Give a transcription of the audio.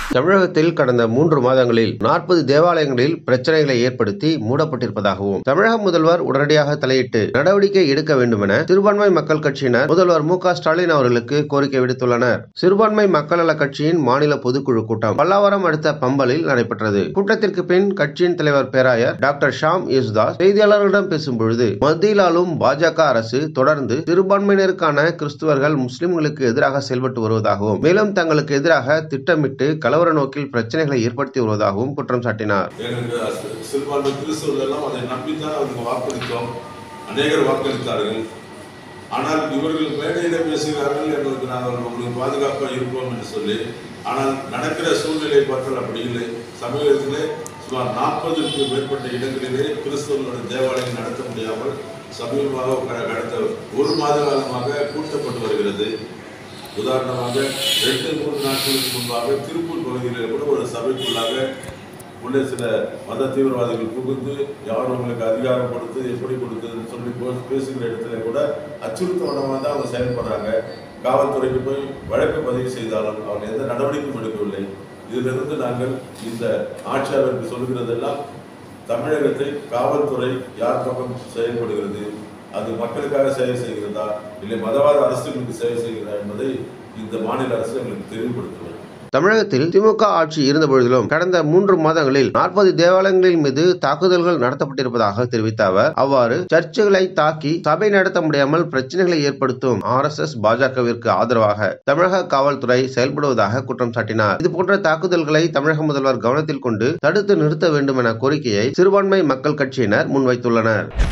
தமிழகத்தில் கடந்த மூன்று மாதங்களில் நாற்பது தேவாலயங்களில் பிரச்சனைகளை ஏற்படுத்தி மூடப்பட்டிருப்பதாகவும் தமிழக முதல்வர் உடனடியாக தலையிட்டு நடவடிக்கை எடுக்க வேண்டும் என சிறுபான்மை மக்கள் கட்சியினர் முதல்வர் மு க ஸ்டாலின் அவர்களுக்கு கோரிக்கை விடுத்துள்ளனர் சிறுபான்மை மக்கள் நல கட்சியின் மாநில பொதுக்குழு கூட்டம் பல்லாவரம் அடுத்த பம்பலில் நடைபெற்றது கூட்டத்திற்கு பின் கட்சியின் தலைவர் பேராயர் டாக்டர் ஷாம் யேசுதாஸ் செய்தியாளர்களிடம் பேசும்பொழுது மத்தியில் ஆளும் பாஜக அரசு தொடர்ந்து சிறுபான்மையினருக்கான கிறிஸ்துவர்கள் முஸ்லிம்களுக்கு எதிராக செயல்பட்டு வருவதாகவும் மேலும் தங்களுக்கு எதிராக திட்டமிட்டு கலவர நோக்கில் பிரச்சனைகளை ஏற்படுத்தி வருவதாகவும் குற்றம் சாட்டினார் எங்களுக்கு சி- சிறுபான்மை கிறிஸ்தவர்கள் எல்லாம் அதை நம்பித்தான் அவருக்கு வாக்களித்தோம் அநேகர் வாக்களித்தார்கள் ஆனால் இவர்கள் மேடையில பேசுகிறார்கள் எங்களுக்கு நாங்கள் உங்களுக்கு பாதுகாப்பாக இருப்போம் என்று சொல்லி ஆனால் நடக்கிற சூழ்நிலை பார்த்தால் அப்படி இல்லை சமீபத்திலே சுமார் நாற்பதுக்கு மேற்பட்ட இடங்களிலே கிறிஸ்தவர்களோட தேவாலயம் நடத்த முடியாமல் சமீபமாக க- கடந்த ஒரு மாத காலமாக கூட்டப்பட்டு வருகிறது உதாரணமாக ரெண்டு மூணு நாட்களுக்கு முன்பாக திருப்பூர் பகுதியில் கூட ஒரு சபைக்குள்ளாக உள்ளே சில மத தீவிரவாதிகள் புகுந்து யார் உங்களுக்கு அதிகாரம் கொடுத்து எப்படி கொடுத்ததுன்னு சொல்லி போ- பேசுகிற இடத்துல கூட அச்சுறுத்தவனமாக தான் அவங்க செயல்படுறாங்க காவல்துறைக்கு போய் வழக்கு பதிவு செய்தாலும் அவங்க எந்த நடவடிக்கையும் எடுக்கவில்லை இதிலிருந்து நாங்கள் இந்த ஆட்சியாளருக்கு சொல்கிறதெல்லாம் தமிழகத்தை காவல்துறை யார் பக்கம் செயல்படுகிறது அது மக்களுக்காக சேவை செய்கிறதா இல்லை மதவாத அரசுகளுக்கு சேவை செய்கிறதா என்பதை இந்த மாநில அரசு எங்களுக்கு தெளிவுபடுத்துவது தமிழகத்தில் திமுக ஆட்சி இருந்த பொழுதிலும் கடந்த மூன்று மாதங்களில் நாற்பது தேவாலயங்களின் மீது தாக்குதல்கள் நடத்தப்பட்டிருப்பதாக தெரிவித்த அவர் அவ்வாறு சர்ச்சுகளை தாக்கி சபை நடத்த முடியாமல் பிரச்சனைகளை ஏற்படுத்தும் ஆர் எஸ் எஸ் பாஜகவிற்கு ஆதரவாக தமிழக காவல்துறை செயல்படுவதாக குற்றம் சாட்டினார் இதுபோன்ற தாக்குதல்களை தமிழக முதல்வர் கவனத்தில் கொண்டு தடுத்து நிறுத்த வேண்டும் என கோரிக்கையை சிறுபான்மை மக்கள் கட்சியினர் முன்வைத்துள்ளனர்